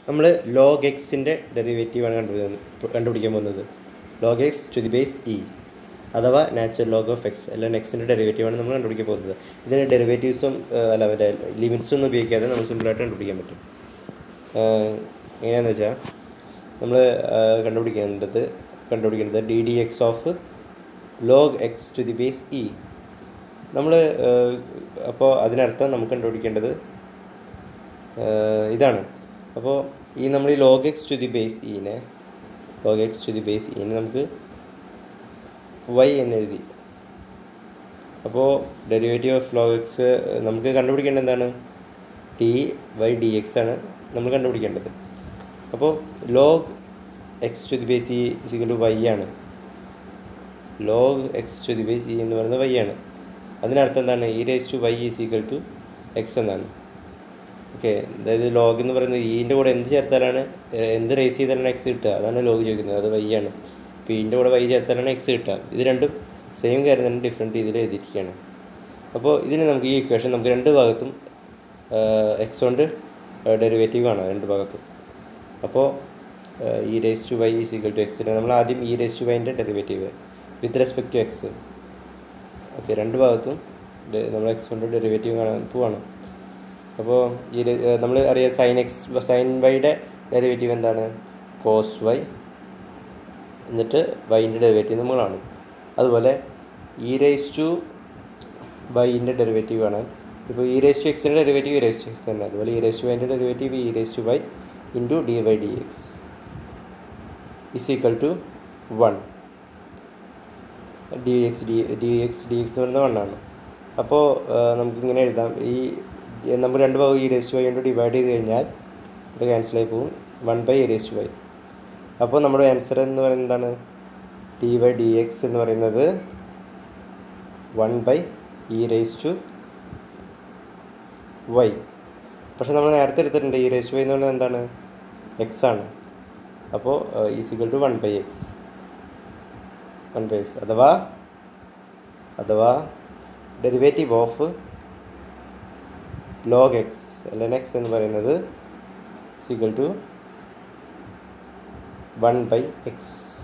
നമ്മൾ ലോഗ് എക്സിൻ്റെ ഡെറിവേറ്റീവാണ് കണ്ടുപിടിക്കുന്നത് കണ്ടുപിടിക്കാൻ പോകുന്നത് log x to the base e അഥവാ നാച്ചുറൽ ലോഗ് ഓഫ് എക്സ് അല്ലെങ്കിൽ എക്സിൻ്റെ ഡെറിവേറ്റീവാണ് നമ്മൾ കണ്ടുപിടിക്കാൻ പോകുന്നത് ഇതിന് ഡെറിവേറ്റീവ്സും അല്ല മറ്റേ ലിമിറ്റ്സും ഒന്നും ഉപയോഗിക്കാതെ നമുക്ക് സിമ്പിളായിട്ട് കണ്ടുപിടിക്കാൻ പറ്റും എങ്ങനെയാണെന്ന് വെച്ചാൽ നമ്മൾ കണ്ടുപിടിക്കേണ്ടത് കണ്ടുപിടിക്കേണ്ടത് d d x of log x to the base e നമ്മൾ അപ്പോൾ അതിനർത്ഥം നമുക്ക് കണ്ടുപിടിക്കേണ്ടത് ഇതാണ് അപ്പോൾ ഈ നമ്മൾ ഈ log x to the base ഇനെ log x to the base ഇനെ നമുക്ക് വൈ എന്നെഴുതി അപ്പോൾ ഡെറിവേറ്റീവ് ഓഫ് ലോഗ് എക്സ് നമുക്ക് കണ്ടുപിടിക്കേണ്ടത് എന്താണ് ടി വൈ ഡി എക്സ് ആണ് നമ്മൾ കണ്ടുപിടിക്കേണ്ടത് അപ്പോൾ log x to the base e is equal to y ആണ് log x to the base e എന്ന് പറയുന്നത് വൈ ആണ് അതിനർത്ഥം എന്താണ് e raise to y is equal to x എന്നാണ് ഓക്കെ അതായത് ലോഗ് എന്ന് പറയുന്നത് ഈൻ്റെ കൂടെ എന്ത് ചേർത്താലാണ് എന്ത് റേസ് ചെയ്താലാണ് എക്സ് കിട്ടുക അതാണ് ലോഗ് ചോദിക്കുന്നത് അത് വൈ ആണ് അപ്പോൾ ഈൻ്റെ കൂടെ വൈ ചേർത്താലാണ് എക്സ് കിട്ടുക ഇത് രണ്ടും സെയിം കാര്യം തന്നെ ഡിഫറെൻറ്റ് രീതിയിൽ എഴുതിയിരിക്കുകയാണ് അപ്പോൾ ഇതിന് നമുക്ക് ഈ ഇക്വേഷൻ നമുക്ക് രണ്ട് ഭാഗത്തും എക്സ് കൊണ്ട് ഡെറിവേറ്റീവ് ആണ് രണ്ട് ഭാഗത്തും അപ്പോൾ e raise to y is equal to x നമ്മൾ ആദ്യം ഇ റേസ് ടു വൈൻ്റെ derivative with respect to x okay രണ്ട് ഭാഗത്തും നമ്മൾ എക്സ് കൊണ്ട് ഡെറിവേറ്റീവ് കാണാൻ പോവാണ് അപ്പോൾ ഈ നമ്മൾ അറിയാം സൈൻ എക്സ് സൈൻ വൈയുടെ ഡെറിവേറ്റീവ് എന്താണ് കോസ് വൈ എന്നിട്ട് വൈൻ്റെ ഡെറിവേറ്റീവ് നമ്മൾ കാണും അതുപോലെ ഇ റേസ് ടു വൈൻ്റെ ഡെറിവേറ്റീവ് ആണ് ഇപ്പോൾ ഇ റേസ് ടു എക്സിൻ്റെ derivative e raise to x തന്നെ അതുപോലെ ഇ റേസ് ടു വൈൻ്റെ derivative e raise to y into d y d x is equal to one d x d d x d x എന്ന് പറയുന്നത് വണ്ണാണ് അപ്പോൾ നമുക്കിങ്ങനെ എഴുതാം ഈ നമ്മൾ രണ്ട് ഭാഗം ഇ റേസ് ടു വൈ കൊണ്ട് ഡിവൈഡ് ചെയ്ത് കഴിഞ്ഞാൽ ഇത് ക്യാൻസലായി പോകും one by e raise to y അപ്പോൾ നമ്മുടെ ആൻസർ എന്ന് പറയുന്നത് എന്താണ് ഡി വൈ ഡി എക്സ് എന്ന് പറയുന്നത് one by e raise to y പക്ഷെ നമ്മൾ നേരത്തെ എടുത്തിട്ടുണ്ട് ഇ റേസ് ടു വൈ എന്ന് പറയുന്നത് എന്താണ് എക്സ് ആണ് അപ്പോൾ is equal to one by x one by x അഥവാ അഥവാ derivative of log x l x എന്ന് പറയുന്നത് is equal to one by X